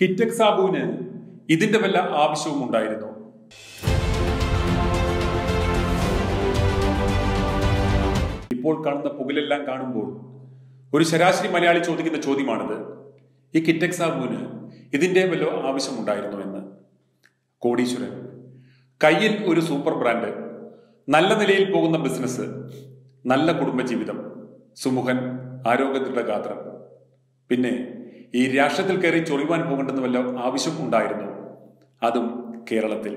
കിറ്റക് സാബുവിന് ഇതിന്റെ വല്ല ആവശ്യവും ഉണ്ടായിരുന്നു ഇപ്പോൾ കാണുന്ന പുകലെല്ലാം കാണുമ്പോൾ ഒരു ശരാശരി മലയാളി ചോദിക്കുന്ന ചോദ്യമാണിത് ഈ കിറ്റക് സാബുവിന് ഇതിന്റെ വല്ല ആവശ്യമുണ്ടായിരുന്നു എന്ന് കോടീശ്വരൻ കയ്യിൽ ഒരു സൂപ്പർ ബ്രാൻഡ് നല്ല നിലയിൽ പോകുന്ന ബിസിനസ് നല്ല കുടുംബജീവിതം സുമുഖൻ ആരോഗ്യത്തിന്റെ ഗാത്രം പിന്നെ ഈ രാഷ്ട്രത്തിൽ കയറി ചൊറിയുവാൻ പോകേണ്ടെന്ന് വല്ല ആവശ്യം ഉണ്ടായിരുന്നു അതും കേരളത്തിൽ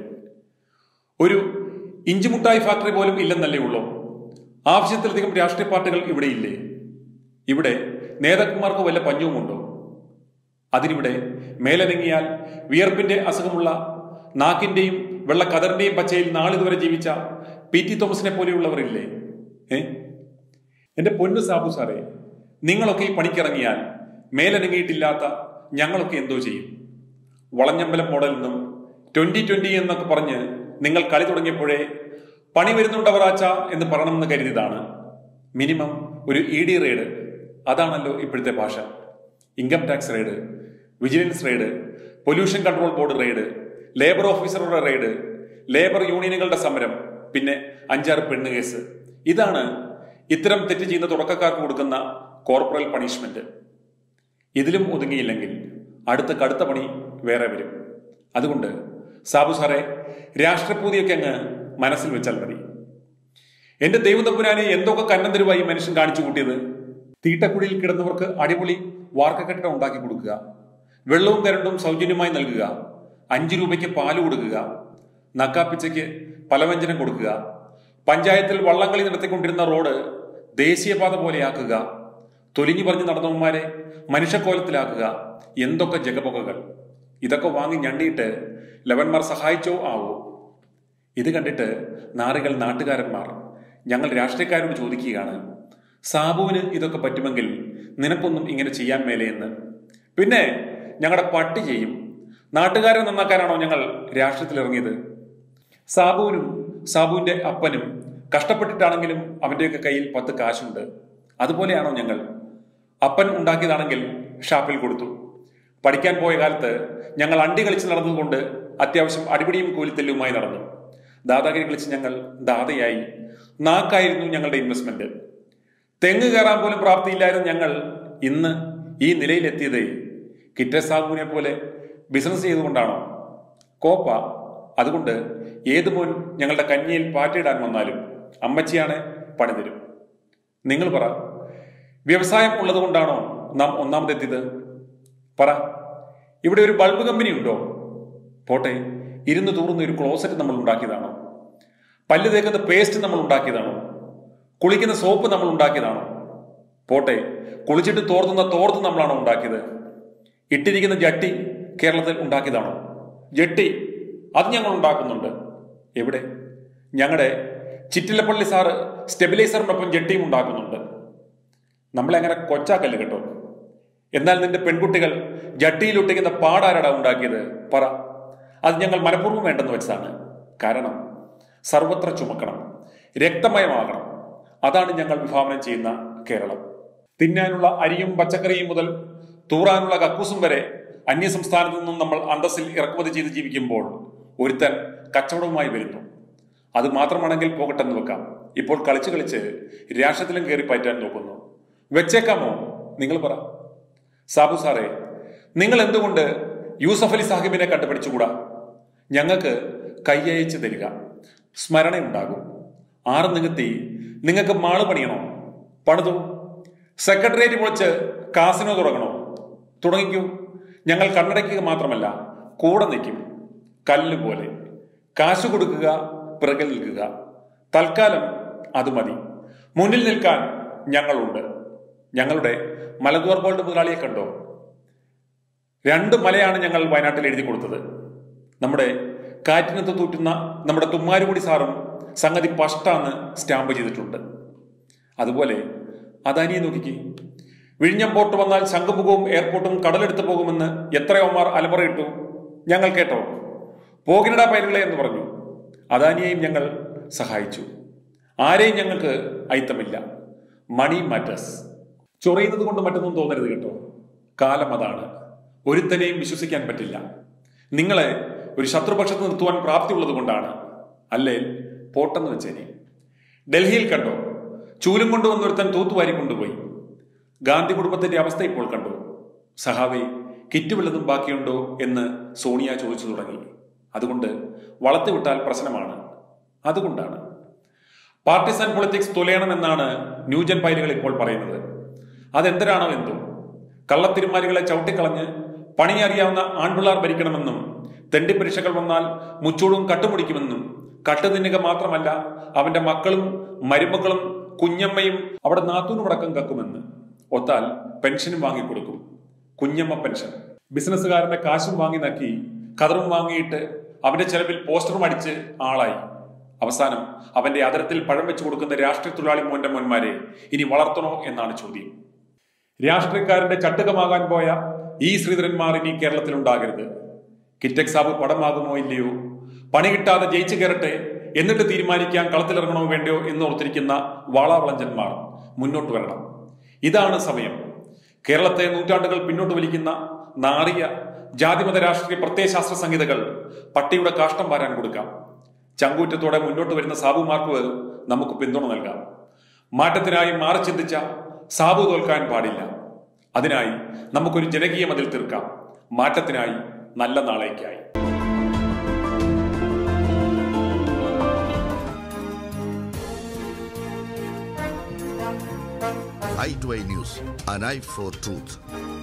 ഒരു ഇഞ്ചിമുട്ടായി ഫാക്ടറി പോലും ഇല്ലെന്നല്ലേ ഉള്ളൂ ആവശ്യത്തിലധികം രാഷ്ട്രീയ പാർട്ടികൾ ഇവിടെ ഇല്ലേ ഇവിടെ നേതാക്കന്മാർക്ക് വല്ല പഞ്ഞവുമുണ്ടോ അതിനിവിടെ മേലനങ്ങിയാൽ വിയർപ്പിന്റെ അസുഖമുള്ള നാക്കിന്റെയും വെള്ള കതറിന്റെയും പച്ചയിൽ നാളിതുവരെ ജീവിച്ച പി ടി തോമസിനെ പോലെയുള്ളവർ ഇല്ലേ ഏ എന്റെ പൊന്നു സാബു സാറേ നിങ്ങളൊക്കെ ഈ പണിക്കിറങ്ങിയാൽ മേലനങ്ങിയിട്ടില്ലാത്ത ഞങ്ങളൊക്കെ എന്തോ ചെയ്യും വളഞ്ഞമ്പലം മോഡൽ എന്നും ട്വന്റി ട്വന്റി എന്നൊക്കെ പറഞ്ഞ് നിങ്ങൾ കളി തുടങ്ങിയപ്പോഴേ പണി വരുന്നുണ്ടവറാച്ച എന്ന് പറയണമെന്ന് കരുതിയതാണ് മിനിമം ഒരു ഇ ഡി റെയ്ഡ് അതാണല്ലോ ഇപ്പോഴത്തെ ഭാഷ income tax raid vigilance raid pollution control board raid labour ഓഫീസറുടെ റെയ്ഡ് ലേബർ യൂണിയനുകളുടെ സമരം പിന്നെ അഞ്ചാറ് പെണ്ണ് കേസ് ഇതാണ് ഇത്തരം തെറ്റ് ചെയ്യുന്ന തുടക്കക്കാർക്ക് കൊടുക്കുന്ന കോർപ്പറൽ പണിഷ്മെന്റ് ഇതിലും ഒതുങ്ങിയില്ലെങ്കിൽ അടുത്ത കടുത്ത പണി വേറെ വരും അതുകൊണ്ട് സാബു സാറെ രാഷ്ട്രപൂതിയൊക്കെ അങ്ങ് മനസ്സിൽ വെച്ചാൽ മതി എന്റെ ദൈവം തമ്പുരാനെ എന്തൊക്കെ കന്നന്തരുവായി മനുഷ്യൻ കാണിച്ചു കൂട്ടിയത് തീട്ടക്കുടിയിൽ കിടന്നവർക്ക് അടിപൊളി വാർക്കക്കെട്ടിടം ഉണ്ടാക്കി കൊടുക്കുക വെള്ളവും കരണ്ടും സൗജന്യമായി നൽകുക അഞ്ചു രൂപയ്ക്ക് പാല് കൊടുക്കുക നക്കാപ്പിച്ചയ്ക്ക് പലവ്യഞ്ജനം കൊടുക്കുക പഞ്ചായത്തിൽ വള്ളംകളി നടത്തിക്കൊണ്ടിരുന്ന റോഡ് ദേശീയപാത പോലെയാക്കുക തൊലിഞ്ഞു പറഞ്ഞ് നടന്നവന്മാരെ മനുഷ്യക്കോലത്തിലാക്കുക എന്തൊക്കെ ജഗപൊകകൾ ഇതൊക്കെ വാങ്ങി ഞണ്ടിയിട്ട് ലവന്മാർ സഹായിച്ചോ ആവോ ഇത് കണ്ടിട്ട് നാറികൾ നാട്ടുകാരന്മാർ ഞങ്ങൾ രാഷ്ട്രീയക്കാരോട് ചോദിക്കുകയാണ് സാബുവിന് ഇതൊക്കെ പറ്റുമെങ്കിൽ നിനക്കൊന്നും ഇങ്ങനെ ചെയ്യാൻ മേലെ എന്ന് പിന്നെ ഞങ്ങളുടെ പട്ടി ചെയ്യും നാട്ടുകാരെ നന്നാക്കാനാണോ ഞങ്ങൾ രാഷ്ട്രീയത്തിൽ ഇറങ്ങിയത് സാബുവിനും സാബുവിന്റെ അപ്പനും കഷ്ടപ്പെട്ടിട്ടാണെങ്കിലും അവന്റെയൊക്കെ കയ്യിൽ പത്ത് കാശുണ്ട് അതുപോലെയാണോ ഞങ്ങൾ അപ്പൻ ഉണ്ടാക്കിയതാണെങ്കിൽ ഷാപ്പിൽ കൊടുത്തു പഠിക്കാൻ പോയ കാലത്ത് ഞങ്ങൾ അണ്ടി കളിച്ച് നടന്നതുകൊണ്ട് അത്യാവശ്യം അടിപിടിയും കൂലിത്തെല്ലുമായി നടന്നു ദാദാഗിരി കളിച്ച് ഞങ്ങൾ ദാതയായി നാക്കായിരുന്നു ഞങ്ങളുടെ ഇൻവെസ്റ്റ്മെന്റ് തെങ്ങ് കയറാൻ പോലും പ്രാപ്തിയില്ലായിരുന്നു ഞങ്ങൾ ഇന്ന് ഈ നിലയിലെത്തിയത് കിറ്റ സാബുവിനെ പോലെ ബിസിനസ് ചെയ്തുകൊണ്ടാണോ കോപ്പ അതുകൊണ്ട് ഏത് മോൻ ഞങ്ങളുടെ കഞ്ഞിയിൽ പാറ്റയിടാൻ വന്നാലും അമ്മച്ചിയാണ് പണി തരും നിങ്ങൾ പറ വ്യവസായം ഉള്ളത് കൊണ്ടാണോ നാം ഒന്നാമതെത്തിയത് പറ ഇവിടെ ഒരു ബൾബ് കമ്പനി ഉണ്ടോ പോട്ടെ ഇരുന്ന് തൂറുന്ന ഒരു ക്ലോസറ്റ് നമ്മൾ ഉണ്ടാക്കിയതാണോ പല്ല് തേക്കുന്ന പേസ്റ്റ് നമ്മൾ ഉണ്ടാക്കിയതാണോ കുളിക്കുന്ന സോപ്പ് നമ്മൾ ഉണ്ടാക്കിയതാണോ പോട്ടെ കുളിച്ചിട്ട് തോർത്തുന്ന തോർത്ത് നമ്മളാണോ ഉണ്ടാക്കിയത് ഇട്ടിരിക്കുന്ന ജട്ടി കേരളത്തിൽ ഉണ്ടാക്കിയതാണോ ജട്ടി അത് ഞങ്ങൾ ഉണ്ടാക്കുന്നുണ്ട് എവിടെ ഞങ്ങളുടെ ചിറ്റിലപ്പള്ളി സാറ് സ്റ്റെബിലൈസറിനൊപ്പം ജട്ടിയും ഉണ്ടാക്കുന്നുണ്ട് നമ്മളെങ്ങനെ കൊച്ചാക്കല്ല് കേട്ടോ എന്നാൽ നിന്റെ പെൺകുട്ടികൾ ജട്ടിയിൽ ഒട്ടിക്കുന്ന പാടാരടാ ഉണ്ടാക്കിയത് പറ അത് ഞങ്ങൾ മനഃപൂർവ്വം വേണ്ടെന്ന് വെച്ചതാണ് കാരണം സർവത്ര ചുമക്കണം രക്തമയമാകണം അതാണ് ഞങ്ങൾ വിഭാവനം ചെയ്യുന്ന കേരളം തിന്നാനുള്ള അരിയും പച്ചക്കറിയും മുതൽ തൂറാനുള്ള കക്കൂസും വരെ അന്യസംസ്ഥാനത്തു നിന്നും നമ്മൾ അന്തസ്സിൽ ഇറക്കുമതി ചെയ്ത് ജീവിക്കുമ്പോൾ ഒരുത്തൻ കച്ചവടവുമായി വരുന്നു അത് മാത്രമാണെങ്കിൽ പോകട്ടെന്ന് വെക്കാം ഇപ്പോൾ കളിച്ച് കളിച്ച് രാഷ്ട്രത്തിലും കയറി പറ്റാൻ നോക്കുന്നു വെച്ചേക്കാമോ നിങ്ങൾ പറ സാബു സാറേ നിങ്ങൾ എന്തുകൊണ്ട് യൂസഫ് അലി സാഹിബിനെ കണ്ടുപിടിച്ചുകൂടാ ഞങ്ങൾക്ക് കയ്യയച്ച് തരിക സ്മരണയുണ്ടാകും ആറ് നികത്തി നിങ്ങൾക്ക് മാള് പണിയണോ പണിതു സെക്രട്ടേറിയറ്റ് പൊളിച്ച് കാസിനോ തുടങ്ങണോ തുടങ്ങിക്കൂ ഞങ്ങൾ കണ്ണടയ്ക്കുക മാത്രമല്ല കൂടെ നിൽക്കും കല്ല് പോലെ കാശ് കൊടുക്കുക പിറകിൽ നിൽക്കുക തൽക്കാലം അത് മതി മുന്നിൽ നിൽക്കാൻ ഞങ്ങളുണ്ട് ഞങ്ങളുടെ മലദ്വാർ ഗോൾഡ് മുതലാളിയെ കണ്ടോ രണ്ട് മലയാണ് ഞങ്ങൾ വയനാട്ടിൽ എഴുതി കൊടുത്തത് നമ്മുടെ കാറ്റിനത്ത് തൂറ്റുന്ന നമ്മുടെ തുമ്മാരുകുടി സാറും സംഗതി പഷ്ടാന്ന് സ്റ്റാമ്പ് ചെയ്തിട്ടുണ്ട് അതുപോലെ അദാനിയെ നോക്കിക്കേ വിഴിഞ്ഞം പോർട്ട് വന്നാൽ ശംഖുമുഖവും എയർപോർട്ടും കടലെടുത്ത് പോകുമെന്ന് എത്രയോമാർ അലമുറയിട്ടു ഞങ്ങൾ കേട്ടോ പോകിനട പൈരുകളെ എന്ന് പറഞ്ഞു അദാനിയെയും ഞങ്ങൾ സഹായിച്ചു ആരെയും ഞങ്ങൾക്ക് അയിത്തമില്ല മണി മാറ്റേഴ്സ് ചൊറിയുന്നത് കൊണ്ട് മറ്റൊന്നും തോന്നരുത് കേട്ടോ കാലം അതാണ് ഒരുത്തനെയും വിശ്വസിക്കാൻ പറ്റില്ല നിങ്ങളെ ഒരു ശത്രുപക്ഷത്ത് നിർത്തുവാൻ പ്രാപ്തിയുള്ളത് കൊണ്ടാണ് അല്ലേ പോട്ടെന്ന് വെച്ചേനെ ഡൽഹിയിൽ കണ്ടോ ചൂലും കൊണ്ടുവന്നൊരുത്തൻ തൂത്തുവാരി കൊണ്ടുപോയി ഗാന്ധി കുടുംബത്തിന്റെ അവസ്ഥ ഇപ്പോൾ കണ്ടു സഹാവെ കിറ്റ് വല്ലതും ബാക്കിയുണ്ടോ എന്ന് സോണിയ ചോദിച്ചു തുടങ്ങി അതുകൊണ്ട് വളർത്തി വിട്ടാൽ പ്രശ്നമാണ് അതുകൊണ്ടാണ് പാർട്ടിസൺ പൊളിറ്റിക്സ് തുലയണം എന്നാണ് ന്യൂജൻ പൈലുകൾ ഇപ്പോൾ പറയുന്നത് അതെന്തരാണോ എന്തോ കള്ളത്തിരുമാലികളെ ചവിട്ടിക്കളഞ്ഞ് പണി അറിയാവുന്ന ആൺപിള്ളാർ ഭരിക്കണമെന്നും തെണ്ടിപ്പരീക്ഷകൾ വന്നാൽ മുച്ചൂടും കട്ടുമുടിക്കുമെന്നും കട്ടുതിന്നുക മാത്രമല്ല അവന്റെ മക്കളും മരുമക്കളും കുഞ്ഞമ്മയും അവിടെ നാത്തൂനുമടക്കം കക്കുമെന്ന് ഒത്താൽ പെൻഷനും വാങ്ങിക്കൊടുക്കും കുഞ്ഞമ്മ പെൻഷൻ ബിസിനസ്സുകാരന്റെ കാശും വാങ്ങി നക്കി കതറും വാങ്ങിയിട്ട് അവന്റെ ചെലവിൽ പോസ്റ്ററും അടിച്ച് ആളായി അവസാനം അവന്റെ അതരത്തിൽ പഴം വെച്ചു കൊടുക്കുന്ന രാഷ്ട്രീയ തൊഴിലാളി മോന്റെ മോന്മാരെ ഇനി വളർത്തണോ എന്നാണ് ചോദ്യം രാഷ്ട്രീയക്കാരന്റെ ചട്ടുകമാകാൻ പോയ ഈ ശ്രീധരന്മാർ ഇനി കേരളത്തിൽ ഉണ്ടാകരുത് കിറ്റക് സാബ് പടമാകുമോ ഇല്ലയോ പണി കിട്ടാതെ ജയിച്ചു കയറട്ടെ എന്നിട്ട് തീരുമാനിക്കാൻ കളത്തിലിറങ്ങണോ വേണ്ടയോ എന്ന് ഓർത്തിരിക്കുന്ന വാളാവളഞ്ചന്മാർ മുന്നോട്ട് വരണം ഇതാണ് സമയം കേരളത്തെ നൂറ്റാണ്ടുകൾ പിന്നോട്ട് വലിക്കുന്ന നാറിയ ജാതിമത രാഷ്ട്രീയ പ്രത്യയശാസ്ത്ര സംഹിതകൾ പട്ടിയുടെ കാഷ്ടം വാരാൻ കൊടുക്കാം ചങ്കൂറ്റത്തോടെ മുന്നോട്ട് വരുന്ന സാബുമാർക്ക് നമുക്ക് പിന്തുണ നൽകാം മാറ്റത്തിനായി മാറി ചിന്തിച്ച സാബു തോൽക്കാൻ പാടില്ല അതിനായി നമുക്കൊരു ജനകീയ മതിൽ തീർക്കാം മാറ്റത്തിനായി നല്ല നാളേക്കായി i2i News, an eye for truth.